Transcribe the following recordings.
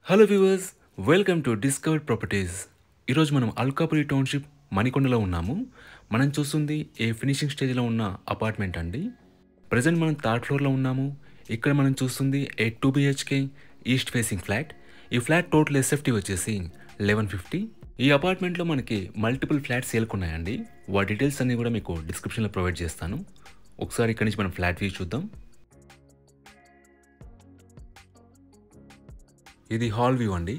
hello viewers welcome to discovered properties ఈరోజు మనం Alkapuri township మణికొండలో ఉన్నాము మనం చూస్తుంది ఏ ఫినిషింగ్ స్టేజ్లో ఉన్న అపార్ట్మెంట్ అండి ప్రజెంట్ మనం థర్డ్ ఫ్లోర్లో ఉన్నాము ఇక్కడ మనం చూస్తుంది a two BHK east facing flat ఈ ఫ్లాట్ టోటల్ ఎస్ఎఫ్టీ వచ్చేసి లెవెన్ ఫిఫ్టీ ఈ అపార్ట్మెంట్లో మనకి మల్టిపుల్ ఫ్లాట్స్ సేల్కున్నాయండి వాటి డీటెయిల్స్ అన్నీ కూడా మీకు డిస్క్రిప్షన్లో ప్రొవైడ్ చేస్తాను ఒకసారి ఇక్కడి నుంచి మనం ఫ్లాట్ వ్యూ చూద్దాం ఇది హాల్ వ్యూ అండి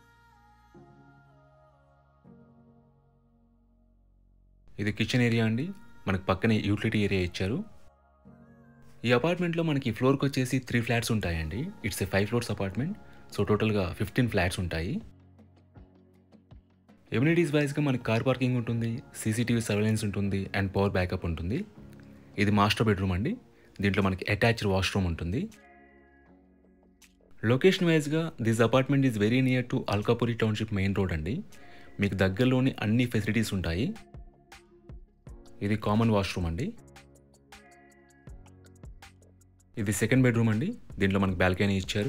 ఇది కిచెన్ ఏరియా అండి మనకు పక్కనే యూటిలిటీ ఏరియా ఇచ్చారు ఈ అపార్ట్మెంట్లో మనకి ఫ్లోర్కి వచ్చేసి త్రీ ఫ్లాట్స్ ఉంటాయండి it's a five floors apartment so టోటల్గా ఫిఫ్టీన్ ఫ్లాట్స్ ఉంటాయి ఎమ్యూనిటీస్ వైజ్గా మనకి కార్ పార్కింగ్ ఉంటుంది సీసీటీవీ సర్వేలెన్స్ ఉంటుంది అండ్ పవర్ బ్యాకప్ ఉంటుంది ఇది మాస్టర్ బెడ్రూమ్ అండి దీంట్లో మనకి అటాచ్డ్ వాష్రూమ్ ఉంటుంది లొకేషన్ వైజ్గా this apartment is very near to Alkapuri township main road అండి మీకు దగ్గరలోని అన్ని ఫెసిలిటీస్ ఉంటాయి ఇది కామన్ వాష్రూమ్ అండి ఇది సెకండ్ బెడ్రూమ్ అండి దీంట్లో మనకు బాల్కనీ ఇచ్చారు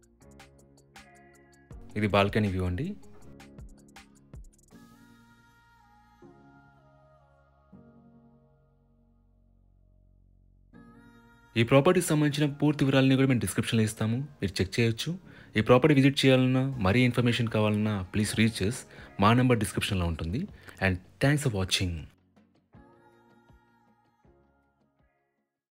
ఇది బాల్కనీ వ్యూ అండి ఈ ప్రాపర్టీకి సంబంధించిన పూర్తి వివరాలని కూడా మేము డిస్క్రిప్షన్లో ఇస్తాము మీరు చెక్ చేయొచ్చు ఈ ప్రాపర్టీ విజిట్ చేయాలన్నా మరీ ఇన్ఫర్మేషన్ కావాలన్నా ప్లీజ్ రీచెస్ మా నెంబర్ డిస్క్రిప్షన్లో ఉంటుంది అండ్ థ్యాంక్స్ ఫర్ వాచింగ్